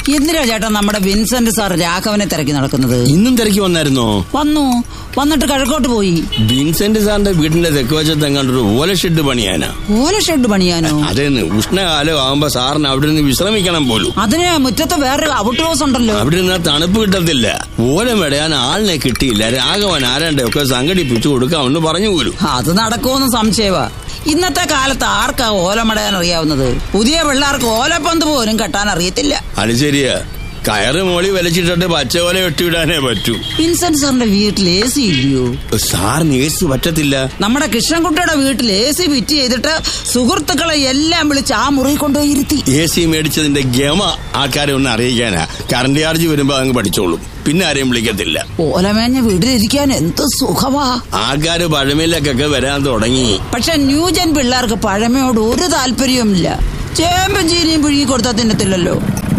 എന്തിനാ ചേട്ടാ നമ്മുടെ വിൻസെന്റ് സാർ രാഘവനെ തിരക്കി നടക്കുന്നത് ഇന്നും തിരക്കി വന്നായിരുന്നോ വന്നു വന്നിട്ട് കിഴക്കോട്ട് പോയി വിൻസെന്റ് സാറിന്റെ വീടിന്റെ തെക്ക് വശത്ത് എങ്ങാണ്ടൊരു ഓല ഷെഡ് പണിയാനാ ഓല ഷെഡ് പണിയാനോ അതേന്ന് ഉഷ്ണകാലം ആവുമ്പോ സാറിന് അവിടെ നിന്ന് വിശ്രമിക്കണം പോലും അതിന് മുറ്റത്ത് വേറൊരു ഔട്ട് ഹൗസ് ഉണ്ടല്ലോ അവിടെ നിന്ന് തണുപ്പ് കിട്ടത്തില്ല ഓല മെടയാൻ ആളിനെ കിട്ടിയില്ല രാഘവൻ ആരാന്റെ ഒക്കെ സംഘടിപ്പിച്ചു കൊടുക്കാമെന്ന് പറഞ്ഞു പോലും അത് നടക്കുമെന്ന് സംശയവാ ഇന്നത്തെ കാലത്ത് ആർക്കാ ഓലമടയാൻ അറിയാവുന്നത് പുതിയ പിള്ളേർക്ക് ഓലപ്പന്ത് പോലും കെട്ടാൻ അറിയത്തില്ല അത് ശരിയാ കയറ് മോളി വലിച്ചിട്ടിട്ട് പച്ചോല വെട്ടിവിടാനേ പറ്റൂ വിൻസെന്റ് സാറിന്റെ വീട്ടിൽ എ സി ഇല്ലയോ സാറിന് ഏസ് പറ്റത്തില്ല നമ്മുടെ കൃഷ്ണൻകുട്ടിയുടെ വീട്ടിൽ എ സി ഫിറ്റ് ചെയ്തിട്ട് സുഹൃത്തുക്കളെ എല്ലാം വിളിച്ച് ആ മുറി കൊണ്ടുപോയി ഇരുത്തി എ സി മേടിച്ചതിന്റെ ഗമ ആൾക്കാരെ ഒന്ന് അറിയിക്കാനാ കറണ്ട് ചാർജ് വരുമ്പോ അങ്ങ് പഠിച്ചോളും പിന്നെ ആരെയും വിളിക്കത്തില്ല ഓലമേഞ്ഞ വീട്ടിലിരിക്കാൻ എന്ത് സുഖമാ ആൾക്കാര് പഴമയിലേക്കൊക്കെ വരാൻ തുടങ്ങി പക്ഷെ ന്യൂജൻ പിള്ളേർക്ക് പഴമയോട് ഒരു താല്പര്യവുമില്ല ചേമ്പും ചീനിയും പുഴുങ്ങി കൊടുത്താൽ തിന്നത്തില്ലല്ലോ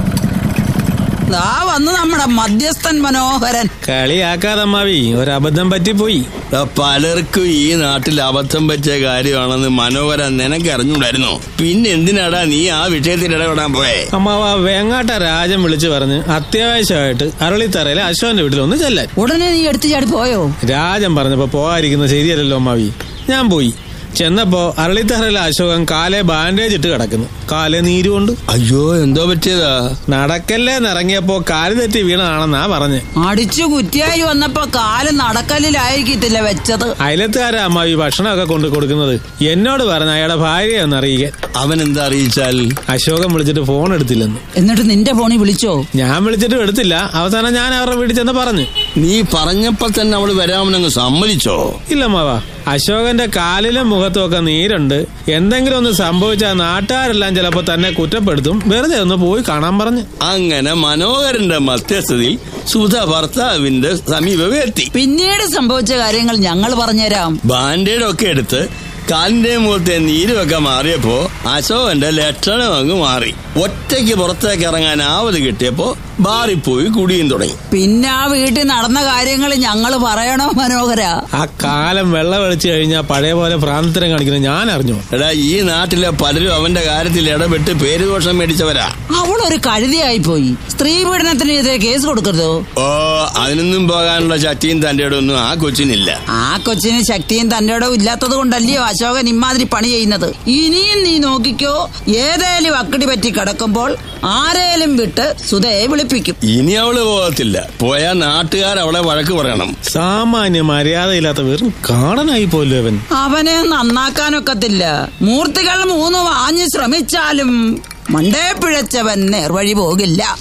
ദാ വന്ന് നമ്മുടെ മധ്യസ്ഥൻ മനോഹരൻ കളിയാക്കാതമ്മാവി ഒരബദ്ധം പറ്റിപ്പോയി ദാ പലർക്കും ഈ നാട്ടിൽ അബദ്ധം പറ്റിയ കാര്യമാണെന്ന് മനോഹര നിനക്ക് അറിഞ്ഞൂടായിരുന്നോ പിന്നെ എന്തിനാടാ നീ ആ വിഷയത്തിൽ ഇടപെടാൻ പോയേ അമ്മാവ വേങ്ങാട്ട രാജൻ വിളിച്ചു പറഞ്ഞ് അത്യാവശ്യമായിട്ട് അരളിത്തറയിലെ അശോകന്റെ വീട്ടിൽ ഒന്ന് ചെല്ലാൻ ഉടനെ നീ എടുത്തു ചാടി പോയോ രാജൻ പറഞ്ഞപ്പോ പോകാതിരിക്കുന്നത് ശരിയല്ലല്ലോ അമ്മാവി ഞാൻ പോയി ചെന്നപ്പോ അരളിത്തറയിലെ അശോകൻ കാലെ ബാൻഡേജ് ഇട്ട് കിടക്കുന്നു കാലെ നീരുകൊണ്ട് അയ്യോ എന്തോ പറ്റിയതാ നടക്കല്ലേ നിറങ്ങിയപ്പോ കാല് തെറ്റി വീണതാണെന്നാ പറഞ്ഞ് അടിച്ചു കുറ്റിയായി വന്നപ്പോ കാല് നടക്കലിലായിരിക്കത്തില്ല വെച്ചത് അയലത്തുകാരാ അമ്മാവി ഭക്ഷണമൊക്കെ കൊണ്ടു കൊടുക്കുന്നത് എന്നോട് പറഞ്ഞ അയാളുടെ ഭാര്യയെ ഒന്ന് അറിയിക്കാൻ അവൻ എന്താ അറിയിച്ചാൽ അശോകൻ വിളിച്ചിട്ട് ഫോൺ എടുത്തില്ലെന്ന് എന്നിട്ട് നിന്റെ ഫോണിൽ വിളിച്ചോ ഞാൻ വിളിച്ചിട്ടും എടുത്തില്ല അവസാനം ഞാൻ അവരുടെ വീട്ടിൽ ചെന്ന് പറഞ്ഞു നീ പറഞ്ഞപ്പോ തന്നെ അവള് വരാമെന്നങ്ങ് സമ്മതിച്ചോ ഇല്ല മാവാ അശോകന്റെ കാലിലും മുഖത്തും ഒക്കെ നീരുണ്ട് എന്തെങ്കിലും ഒന്ന് സംഭവിച്ചാൽ നാട്ടുകാരെല്ലാം ചിലപ്പോ തന്നെ കുറ്റപ്പെടുത്തും വെറുതെ ഒന്ന് പോയി കാണാൻ പറഞ്ഞു അങ്ങനെ മനോഹരന്റെ മധ്യസ്ഥതയിൽ സുധ ഭർത്താവിന്റെ സമീപം എത്തി പിന്നീട് സംഭവിച്ച കാര്യങ്ങൾ ഞങ്ങൾ പറഞ്ഞുതരാം ബാൻഡേഡ് ഒക്കെ എടുത്ത് കാലിന്റെ മുഖത്തെ നീരുമൊക്കെ മാറിയപ്പോ അശോകന്റെ ലക്ഷണം അങ്ങ് മാറി ഒറ്റയ്ക്ക് പുറത്തേക്ക് ഇറങ്ങാൻ ആവത് കിട്ടിയപ്പോ ബാറിൽ പോയി കുടിയും തുടങ്ങി പിന്നെ ആ വീട്ടിൽ നടന്ന കാര്യങ്ങൾ ഞങ്ങൾ പറയണോ മനോഹര ആ കാലം വെള്ളം വെളിച്ചു കഴിഞ്ഞാൽ പഴയ പോലെ ഭ്രാന്തരം കാണിക്കുന്നത് ഞാൻ അറിഞ്ഞു എടാ ഈ നാട്ടിലെ പലരും അവന്റെ കാര്യത്തിൽ ഇടപെട്ട് പേരുദോഷം മേടിച്ചവരാ അവളൊരു കഴുതിയായി പോയി സ്ത്രീ പീഡനത്തിനെതിരെ കേസ് കൊടുക്കരുതോ ഓ അതിനൊന്നും പോകാനുള്ള ശക്തിയും തന്റെ ഒന്നും ആ കൊച്ചിനില്ല ആ കൊച്ചിന് ശക്തിയും തന്റെ ഇടവും ഇല്ലാത്തത് കൊണ്ടല്ലയോ അശോകൻ ഇമാതിരി പണി ചെയ്യുന്നത് ഇനിയും നീ നോക്കിക്കോ ഏതേലും അക്കടി പറ്റി കിടക്കുമ്പോൾ ആരേലും വിട്ട് സുധയെ വിളിപ്പിക്കും ഇനി അവള് പോകത്തില്ല പോയാ നാട്ടുകാർ അവളെ വഴക്ക് പറയണം സാമാന്യ മര്യാദയില്ലാത്ത വെറും കാണാനായി പോലും അവൻ അവനെ നന്നാക്കാനൊക്കത്തില്ല മൂർത്തികൾ മൂന്ന് വാഞ്ഞ് ശ്രമിച്ചാലും മണ്ടേ പിഴച്ചവൻ നേർവഴി പോകില്ല